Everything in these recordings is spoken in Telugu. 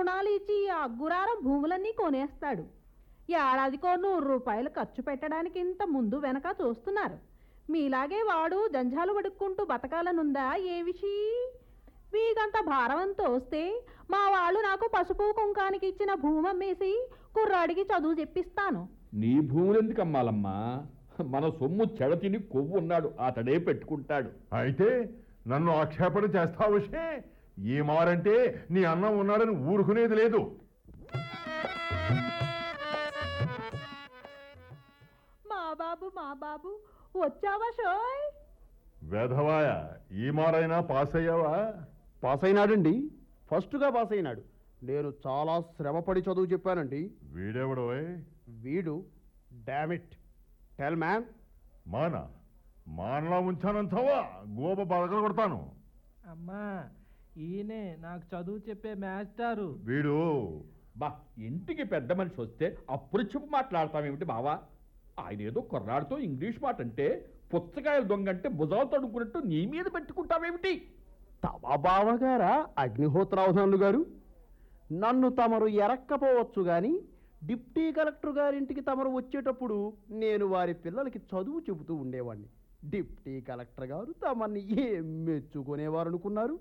రుణాలు ఇచ్చి ఆ గురారం భూములన్నీ కొనేస్తాడు ఏడాదికో నూరు రూపాయలు ఖర్చు పెట్టడానికి ఇంత ముందు వెనక చూస్తున్నారు మీలాగే వాడు జంజాలు పడుక్కుంటూ బతకాలనుందా ఏ విషీ వీగంత భారం తోస్తే మా వాళ్ళు నాకు పసుపు కుంకానికి ఇచ్చిన భూమి అమ్మేసి కుర్రాడికి చదువు చెప్పిస్తాను నీ భూములు ఎందుకు అమ్మాలమ్మా మన సొమ్ము చెడతిని కొవ్వు ఉన్నాడు అతడే పెట్టుకుంటాడు అయితే నన్ను ఆక్షేపణ చేస్తావుషే ఈ మారంటే నీ అన్నం ఉన్నాడని ఊరుకునేది లేదు మా బాబు మా బాబు వచ్చావా షోయ్ వేధవాయ ఈ మారైనా పాస్ అయ్యావా పాస్ అయినాడండి ఫస్ట్గా పాస్ అయినాడు నేను చాలా శ్రమపడి చదువు చెప్పానండి వీడెవడోయ్ వీడు డామిట్ టెల్ మ్యాన్ మాన మానలా ఉంచానంటావా గోప బదకలు కొడతాను అమ్మా ఈయనే నాకు చదువు చెప్పే మాస్టారు వీడు బా ఇంటికి పెద్ద మనిషి వస్తే అప్పుడు చెప్పు మాట్లాడతామేమిటి బావా ఆయన ఏదో కుర్రాడితో ఇంగ్లీష్ మాట అంటే పుచ్చకాయలు దొంగ అంటే భుజాలు తడుకున్నట్టు నీ మీద పెట్టుకుంటావేమిటి తమ బావగారా అగ్నిహోత్రావధానులు గారు నన్ను తమరు ఎరక్కపోవచ్చు గాని డిప్టీ కలెక్టర్ గారింటికి తమరు వచ్చేటప్పుడు నేను వారి పిల్లలకి చదువు చెబుతూ ఉండేవాడిని డిప్టీ కలెక్టర్ గారు తమన్ని ఏం మెచ్చుకునేవారు అనుకున్నారు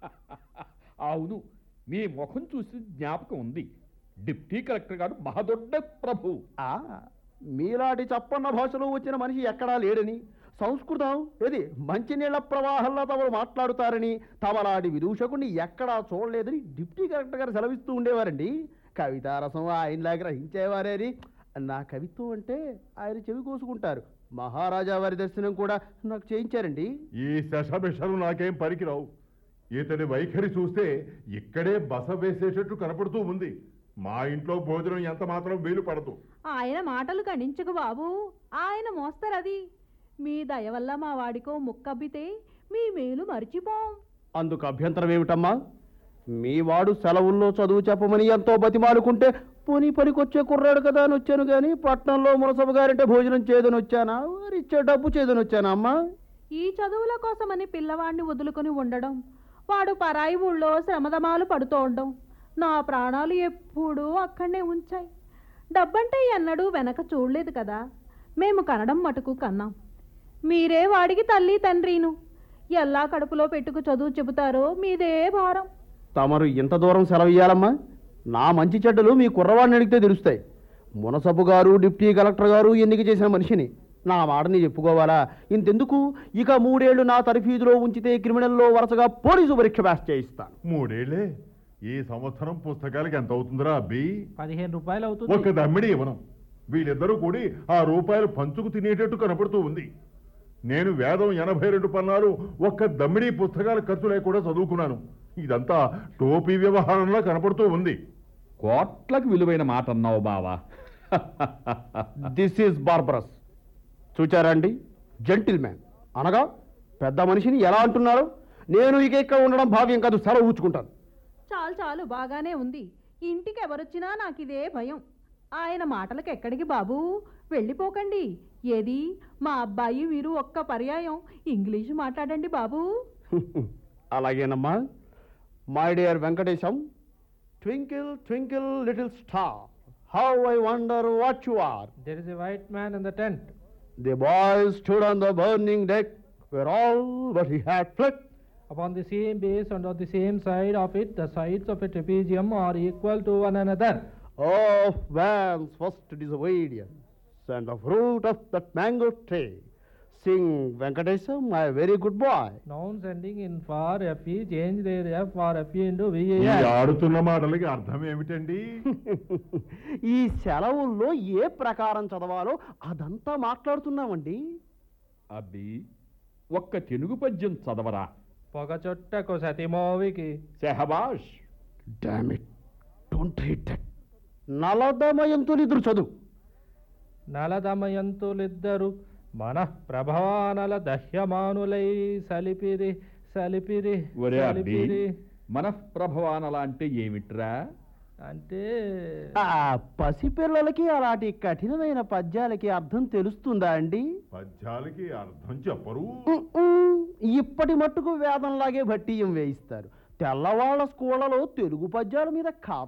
అవును మీ ముఖం చూసి జ్ఞాపకం ఉంది డిప్టీ కలెక్టర్ గారు మహదొడ్డ ప్రభు ఆ మీలాంటి చప్పన్న భాషలో వచ్చిన మనిషి ఎక్కడా లేడని సంస్కృతం ఏది మంచినీళ్ల ప్రవాహంలో తమరు మాట్లాడుతారని తమలాంటి విదూషకుని ఎక్కడా చూడలేదని డిప్టీ కలెక్టర్ గారు సెలవిస్తూ ఉండేవారండి కవితారసం ఆయనలా గ్రహించేవారేని నా కవిత్వం అంటే ఆయన చెవి కోసుకుంటారు మహారాజా వారి దర్శనం కూడా నాకు చేయించారండి ఈ శశబిషలు నాకేం పనికిరావు ఇతడి వైఖరి చూస్తే ఇక్కడే బస వేసేటట్టు కనపడుతూ ఉంది మా ఇంట్లో భోజనం ఎంత మాత్రం వీలు పడదు ఆయన మాటలు గణించకు బాబు ఆయన మోస్తరది మీ దయ వల్ల మా వాడికో ముక్కబ్బితే మీ మేలు మర్చిపోం అందుకు అభ్యంతరం ఏమిటమ్మా మీ వాడు సెలవుల్లో చదువు చెప్పమని ఎంతో బతిమాలుకుంటే పోనీ పనికొచ్చే కుర్రాడు కదా అని వచ్చాను కానీ పట్నంలో మునసబు గారంటే భోజనం చేయదని వచ్చానా వారు ఇచ్చే డబ్బు చేయదని వచ్చానా అమ్మా ఈ చదువుల కోసమని పిల్లవాడిని వదులుకొని ఉండడం వాడు పరాయి ఊళ్ళో శ్రమదమాలు పడుతూ ఉండడం నా ప్రాణాలు ఎప్పుడూ అక్కడనే ఉంచాయి డబ్బంటే ఎన్నడూ వెనక చూడలేదు కదా మేము కనడం మటుకు కన్నాం మీరే వాడికి తల్లి తండ్రిను ఎలా కడుపులో పెట్టుకు చదువు చెబుతారో మీదే భారం తమరు ఇంత దూరం సెలవు ఇయ్యాలమ్మా నా మంచి చెడ్డలు మీ కుర్రవాడిని అడిగితే తెలుస్తాయి మునసబు గారు డిప్టీ కలెక్టర్ గారు ఎన్నిక చేసిన మనిషిని నా మాటని చెప్పుకోవాలా ఇంతెందుకు ఇక మూడేళ్లు నా తరఫీదులో ఉంచితే క్రిమినల్లో వరుసగా పోలీసు పరీక్ష పాస్ చేయిస్తాను మూడేళ్లే ఈ సంవత్సరం పుస్తకాలకి ఎంత అవుతుందిరా అబ్బి పదిహేను రూపాయలు ఒక అవుతుంది దమ్మిడి ఇవ్వను వీళ్ళిద్దరూ కూడి ఆ రూపాయలు పంచుకు తినేటట్టు కనపడుతూ ఉంది నేను వేదం ఎనభై రెండు పన్నాలు ఒక్క దమ్మిడి పుస్తకాల ఖర్చు లేకుండా చదువుకున్నాను ఇదంతా టోపీ వ్యవహారంలో కనపడుతూ ఉంది కోట్లకు విలువైన మాట అన్నావు బావా దిస్ ఈజ్ బార్బరస్ చూచారండి జెంటిల్ మ్యాన్ అనగా పెద్ద మనిషిని ఎలా అంటున్నారు నేను ఇక ఇక్కడ ఉండడం భావ్యం కాదు సెలవు ఊచుకుంటాను చాలు చాలు బాగానే ఉంది ఇంటికి ఎవరొచ్చినా నాకు ఇదే భయం ఆయన మాటలకు ఎక్కడికి బాబు వెళ్ళిపోకండి ఏది మా అబ్బాయి మీరు ఒక్క పర్యాయం ఇంగ్లీషు మాట్లాడండి బాబు అలాగేనమ్మా my dear Venkatesam twinkle twinkle little star how I wonder what you are there is a white man in the tent the boy stood on the burning deck where all but he had fled Upon the same base and on the same side of it, the sides of a trapezium are equal to one another. of man's first disobedience and the fruit of that mango tree. Sing Venkatesam, my very good boy. Nouns ending in for, fe, change their f for fe into ఈ var. ఆడుతున్న మాటలకి అర్థం ఏమిటండి ఈ సెలవుల్లో ఏ ప్రకారం చదవాలో అదంతా మాట్లాడుతున్నామండి అబ్బి ఒక్క తెలుగు పద్యం చదవరా పొగ చుట్టకు సతిమోవికి సెహబాష్ damn it don't read that నలదమయంతో నిద్ర చదువు నలదమయంతులిద్దరు మన ప్రభానల దహ్యమానులై సలిపిరి సలిపిరి ఒరే అబ్బి సలిపిరి మనఃప్రభవానల అంటే ఏమిట్రా అంటే ఆ పసిపిల్లలకి అలాంటి కఠినమైన పద్యాలకి అర్థం తెలుస్తుందా అండి పద్యాలకి అర్థం చెప్పరు ఉమ్మ్. ఇప్పటి మట్టుకు వేదంలాగే భట్టీయం వేయిస్తారు తెల్లవాళ్ల స్కూళ్ళలో తెలుగు పద్యాల మీద ఖాతా